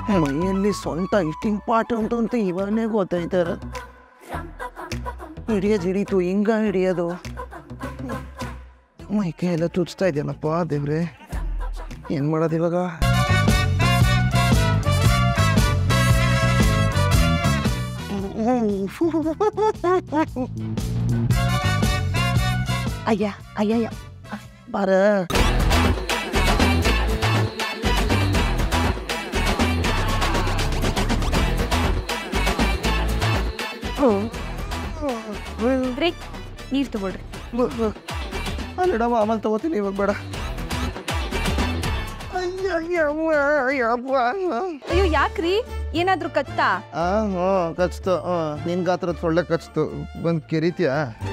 ಮೈಯಲ್ಲಿ ಸೊಂಟ ಇಷ್ಟು ಇಂಪಾರ್ಟೆಂಟ್ ಅಂತ ಇವನೇ ಗೊತ್ತಾಯ್ತಾರ ಹಿಡಿಯೋದು ಹಿಡೀತು ಹಿಂಗ ಹಿಡಿಯೋದು ಮೈ ಕೈ ಎಲ್ಲ ತುಚ್ತಾ ಇದೆಯಲ್ಲಪ್ಪ ದೇವ್ರೆ ಏನು ಮಾಡೋದು ಇವಾಗ ಅಯ್ಯ ಅಯ್ಯಯ್ಯ ಬಾರ ರೀ ನೀರು ತಗೊಳ್ರಿ ಅಲ್ಲಿಡಮ್ಮ ಆಮೇಲೆ ತಗೋತೀನಿ ಇವಾಗ ಬೇಡ ಅಯ್ಯಯ್ಯವ್ವ, ಯವ್ವ. ಅಯ್ಯೋ ಯಾಕ್ರಿ ಏನಾದ್ರೂ ಕತ್ತಾ ಆ ಹ್ಞೂ ಕಚ್ತು ಹ್ಞೂ ನಿನ್ನ ಗಾತ್ರದ ಸೊಳ್ಳೆ ಕಚ್ತು ಬಂದು ಕೆರಿತೀಯ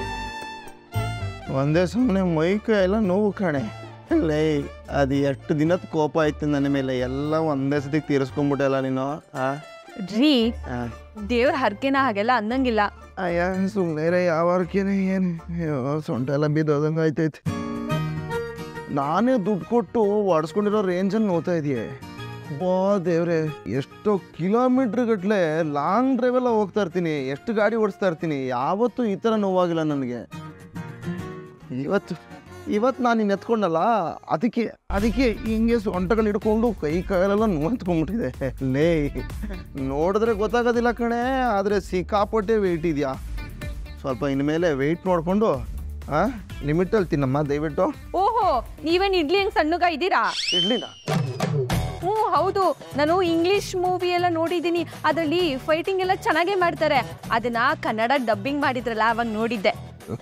ಒಂದೇ ಸುಮ್ಮನೆ ಮೈ ಕೈ ಎಲ್ಲ ನೋವು ಕಾಣೆ ಲೇ ಅದು ಎಷ್ಟು ದಿನದ ಕೋಪ ಆಯ್ತು ನನ್ನ ಮೇಲೆ ಎಲ್ಲ ಒಂದೇ ಸತಿಗೆ ತೀರಿಸ್ಕೊಂಡ್ಬಿಟ್ಟಲ್ಲ ನೀನು ಆ ರೀ ಆ. ದೇವ್ರ ಹರ್ಕೆನ ಹಾಗೆಲ್ಲ ಅನ್ನಂಗಿಲ್ಲ ಅಯ್ಯ ಸುಮ್ಮನೆ ಯಾವ ಅರ್ಕೆನೆ ಏನು ಅಯ್ಯೋ ಸೊಂಟ ಎಲ್ಲ ಬಿದ್ದೋದಂಗೆ ಆಯ್ತೈತೆ ನಾನೇ ದುಡ್ಡು ಕೊಟ್ಟು ಒಡ್ಸ್ಕೊಂಡಿರೋ ರೇಂಜನ್ನು ನೋಡ್ತಾ ಇದೆಯೇ ಬಾ ದೇವ್ರೆ ಎಷ್ಟೋ ಕಿಲೋಮೀಟ್ರ್ ಗಟ್ಲೆ ಲಾಂಗ್ ಡ್ರೈವ್ ಎಲ್ಲ ಹೋಗ್ತಾ ಇರ್ತೀನಿ ಎಷ್ಟು ಗಾಡಿ ಓಡಿಸ್ತಾ ಇರ್ತೀನಿ ಯಾವತ್ತೂ ಈ ಥರ ನೋವಾಗಿಲ್ಲ ನನಗೆ ಇವತ್ತು ಇವತ್ತು ನಾನು ನಿನ್ನ ಎತ್ಕೊಂಡಲ್ಲ ಅದಕ್ಕೆ ಅದಕ್ಕೆ ಹಿಂಗೆ ಸೊಂಟಗಳು ಹಿಡ್ಕೊಂಡು ಕೈ ಕಾಲೆಲ್ಲ ನೋವಂತ್ಕೊಂಡ್ಬಿಟ್ಟಿದೆ ಲೇ ನೋಡಿದ್ರೆ ಗೊತ್ತಾಗೋದಿಲ್ಲ ಕಣೆ ಆದರೆ ಸಿಕ್ಕಾಪಟ್ಟೆ ವೆಯ್ಟ್ ಇದೆಯಾ ಸ್ವಲ್ಪ ಇನ್ಮೇಲೆ ವೆಯ್ಟ್ ನೋಡಿಕೊಂಡು ಹಾಂ ಲಿಮಿಟಲ್ಲಿ ತಿನ್ನಮ್ಮ ದಯವಿಟ್ಟು ಓಹೋ ನೀವೇನ್ ಇಡ್ಲಿ ಹಂಗ್ ಸಣ್ಣಗ ಇದ್ದೀರಾ ಇಡ್ಲಿನ ಹ್ಞೂ ಹೌದು ನಾನು ಇಂಗ್ಲಿಷ್ ಮೂವಿ ಎಲ್ಲ ನೋಡಿದ್ದೀನಿ ಅದರಲ್ಲಿ ಫೈಟಿಂಗ್ ಎಲ್ಲ ಚೆನ್ನಾಗೇ ಮಾಡ್ತಾರೆ ಅದನ್ನ ಕನ್ನಡ ಡಬ್ಬಿಂಗ್ ಮಾಡಿದ್ರಲ್ಲ ಅವಾಗ ನೋಡಿದ್ದೆ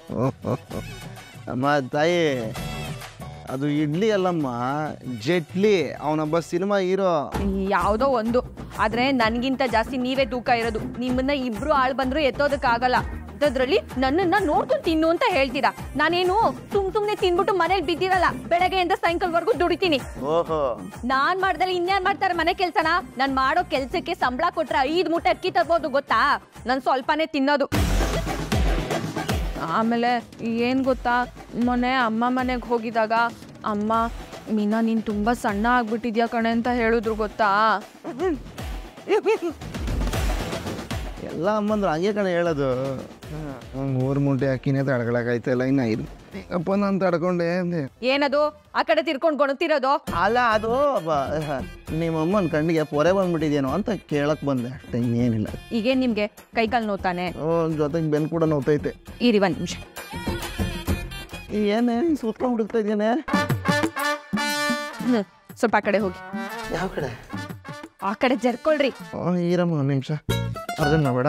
ಅಮ್ಮ ತಾಯಿ ಅದು ಇಡ್ಲಿ ಅಲ್ಲಮ್ಮ ಜೆಟ್ಲಿ ಅವನೊಬ್ಬ ಸಿನಿಮಾ ಹೀರೋ ಯಾವುದೋ ಒಂದು ಆದ್ರೆ ನನ್ಗಿಂತ ಜಾಸ್ತಿ ನೀವೇ ತೂಕ ಇರೋದು ನಿಮ್ಮನ್ನ ಇಬ್ರು ಆಳ್ ಬಂದ್ರು ಎತ್ತೋದಕ್ಕಾಗಲ್ಲ ಅದ್ರಲ್ಲಿ ನನ್ನನ್ನ ನೋಡ್ಕೊಂಡು ತಿನ್ನು ಅಂತ ಹೇಳ್ತೀರಾ ನಾನೇನು ಸುಮ್ ಸುಮ್ನೆ ತಿನ್ಬಿಟ್ಟು ಮನೇಲಿ ಬಿದ್ದಿರಲ್ಲ ಬೆಳಗ್ಗೆಯಿಂದ ಸಾಯಂಕಾಲವರೆಗೂ ದುಡಿತೀನಿ ಓಹೋ ನಾನ್ ಮಾಡ್ದಲ್ಲಿ ಇನ್ಯಾರು ಮಾಡ್ತಾರೆ ಮನೆ ಕೆಲ್ಸನ ನಾನ್ ಮಾಡೋ ಕೆಲ್ಸಕ್ಕೆ ಸಂಬಳ ಕೊಟ್ರೆ ಐದ್ ಮೂಟೆ ಅಕ್ಕಿ ತರ್ಬೋದು ಗೊತ್ತಾ ನಾನ್ ಸ್ವಲ್ಪನೇ ತಿನ್ನೋದು ಆಮೇಲೆ ಏನ್ ಗೊತ್ತಾ ಮೊನ್ನೆ ಅಮ್ಮ ಮನೆಗೆ ಹೋಗಿದಾಗ ಅಮ್ಮ ಮೀನಾ ನೀನ್ ತುಂಬಾ ಸಣ್ಣ ಆಗ್ಬಿಟ್ಟಿದ್ಯಾ ಕಣೆ ಅಂತ ಹೇಳಿದ್ರು ಗೊತ್ತಾ ಎಲ್ಲ ಅಮ್ಮಂದ್ರು ಹಂಗೆ ಕಣೆ ಹೇಳೋದು ಮೂರು ಮೂಟೆ ಅಕ್ಕಿನೇ ತಡ್ಕೊಳಕಾಯ್ತಲ್ಲ ಇನ್ನು ಐದು ಅಪ್ಪ ನಾನು ತಡ್ಕೊಂಡೆ ಅಂದೆ ಏನದು ಆ ಕಡೆ ತಿರ್ಕೊಂಡ್ ಗೊಣತಿರೋದು ಅಲ್ಲ ಅದು ಬ- ನಿಮ್ಮ ಅಮ್ಮನ ಕಣ್ಣಿಗೆ ಪೊರೆ ಬಂದ್ಬಿಟ್ಟಿದೇನೋ ಅಂತ ಕೇಳಕ್ ಬಂದೆ ಅಷ್ಟೇ ಇನ್ನೇನಿಲ್ಲ ಈಗೇನ್ ನಿಮ್ಗೆ ಕೈಕಾಲ್ ನೋತಾನೆ ಓ ಜೊತೆಗೆ ಬೆನ್ ಕೂಡ ನೋತೈತೆ ಇರಿ ಒಂದ್ ನಿಮಿಷ ಏನೇ ಸುತ್ಕೊಂಡು ಹುಡುಕ್ತಾ ಇದ್ದೇನೆ ಹ್ಮ್ ಸ್ವಲ್ಪ ಆ ಕಡೆ ಹೋಗಿ ಯಾವ ಕಡೆ ಆ ಕಡೆ ಜರ್ಕೊಳ್ರಿ ಓ ಈರಮ್ಮ ಒಂದು ನಿಮಿಷ ಅರ್ಜೆಂಟ್ ಬೇಡ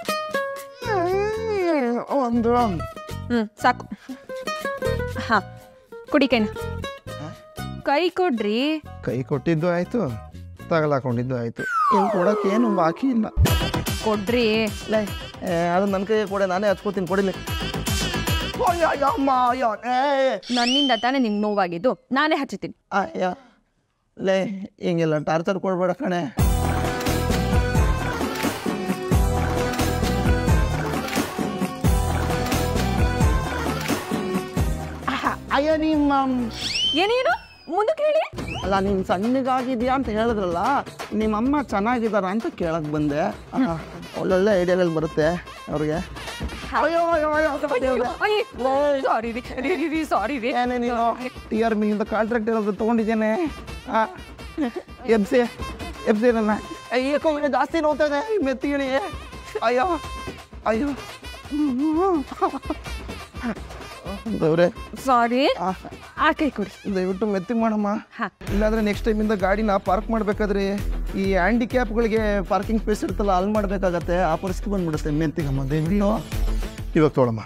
ಒಂದು ಹ್ಮ್ ಸಾಕು ಹಾ ಕುಡಿ ಕೈನ ಕೈ ಕೊಡ್ರಿ ಕೈ ಕೊಟ್ಟಿದ್ದು ಆಯ್ತು ತಗಲಾಕೊಂಡಿದ್ದು ಆಯ್ತು ಇನ್ನು ಕೊಡಕ್ಕೆ ಏನು ಬಾಕಿ ಇಲ್ಲ ಕೊಡ್ರಿ ಲೇ ಏ, ಅದು ನನ್ನ ಕೈಗೆ ಕೊಡೆ ನಾನೇ ಹಚ್ಕೋತೀನಿ ಕೊಡಿಲಿ ಅಯ್ಯೋ, ಅಯ್ಯೋ, ಅಮ್ಮ, ಅಯ್ಯೋ, ಏ, ನನ್ನಿಂದ ತಾನೇ ನಿಮ್ಗೆ ನೋವಾಗಿದ್ದು ನಾನೇ ಹಚ್ಚುತ್ತೀನಿ ಅಯ್ಯೋ ಲೇ ಹಿಂಗೆಲ್ಲ ಟಾರ್ಚರ್ ಕೊಡ್ಬೇಡ ಕಣೆ ಆಹಾ, ಅಯ್ಯೋ ನಿಮ್ಮ ಏನೇನು ಮುಂದಕ್ಕೆ ಹೇಳಿ ಅಲ್ಲ ನೀನು ಸಣ್ಣಗಾಗಿದ್ಯಾ ಅಂತ ಹೇಳಿದ್ರಲ್ಲ ನಿಮ್ಮಮ್ಮ ಚೆನ್ನಾಗಿದ್ದಾರ ಅಂತ ಕೇಳಕ್ ಬಂದೆ ಆಹಾ, ಒಳ್ಳೊಳ್ಳೆ ಐಡಿಯಾಗಳು ಬರುತ್ತೆ ಅವ್ರಿಗೆ ಅಯ್ಯೋ ಅಯ್ಯೋ ಅಯ್ಯೋ ದೇವ್ರೆ. ಸಾರಿ ರೀ ರೀ, ರೀ, ರೀ ಸಾರಿ ರೀ ಏನೇ ನೀನು ಟಿ ಆರ್ ಮಿನಿಂದ ಕಾಂಟ್ರಾಕ್ಟ್ ಇರೋದು ತೊಗೊಂಡಿದ್ದೇನೆ ಎಬ್ಸಿ ಎಬ್ಸಿ ನನ್ನ ಏಕೋ ಇನ್ನು ಜಾಸ್ತಿ ನೋಡ್ತಾನೆ ಮೆತ್ತಿಗಿಳಿ ಅಯ್ಯೋ ಅಯ್ಯೋ ದೇವ್ರೆ ಸಾರಿ ಆ, ಆ ಕೈ ಕೊಡಿ ದಯವಿಟ್ಟು ಮೆತ್ತಿಗೆ ಮಾಡಮ್ಮ ಹಾ ಇಲ್ಲಾಂದ್ರೆ ನೆಕ್ಸ್ಟ್ ಟೈಮಿಂದ ಗಾಡಿನ ಪಾರ್ಕ್ ಮಾಡಬೇಕಾದ್ರೆ ಈ ಹ್ಯಾಂಡಿಕ್ಯಾಪ್ಗಳಿಗೆ ಪಾರ್ಕಿಂಗ್ ಸ್ಪೇಸ್ ಇರುತ್ತಲ್ಲ ಅಲ್ಲಿ ಮಾಡಬೇಕಾಗತ್ತೆ ಆ ಪರಿಸ್ಥಿತಿ ಬಂದ್ಬಿಡುತ್ತೆ ಮೆತ್ತಿಗಮ್ಮ ದಯವಿಟ್ಟು ಇವಾಗ ತೊಗೊಳಮ್ಮ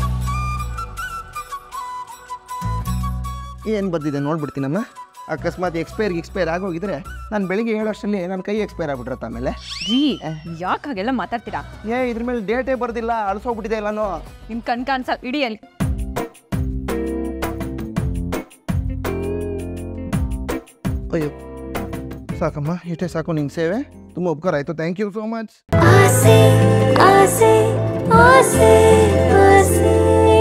ಏನು ಬರ್ದಿದೆ ನೋಡ್ಬಿಡ್ತೀನಮ್ಮ ಅಕಸ್ಮಾತ್ ಎಕ್ಸ್ಪೈರ್ ಎಕ್ಸ್ಪೈರ್ ಆಗೋಗಿದ್ರೆ ನಾನು ಬೆಳಿಗ್ಗೆ ಹೇಳೋಷ್ಟರಲ್ಲಿ ನನ್ನ ಕೈ ಎಕ್ಸ್ಪೈರ್ ಆಗ್ಬಿಟ್ರತ್ತೆ ಆಮೇಲೆ ರೀ ಯಾಕೆ ಹಾಗೆಲ್ಲ ಮಾತಾಡ್ತೀರಾ ಏ ಇದ್ರ ಮೇಲೆ ಡೇಟೇ ಬರ್ದಿಲ್ಲ ಅಳಿಸೋಗ್ಬಿಟ್ಟಿದೆ ಎಲ್ಲಾನು ನಿಮ್ ಕಣ್ ಕಾಣ್ಸ ಇಡಿ ಅಲ್ಲಿ ಅಯ್ಯೋ ಸಾಕಮ್ಮ ಇಷ್ಟೇ ಸಾಕು ನಿನ್ನ ಸೇವೆ ತುಂಬ ಉಪಕಾರ ಆಯಿತು ಥ್ಯಾಂಕ್ ಯು ಸೋ ಮಚ್ ಆಸೆ ಆಸೆ ಆಸೆ ಆಸೆ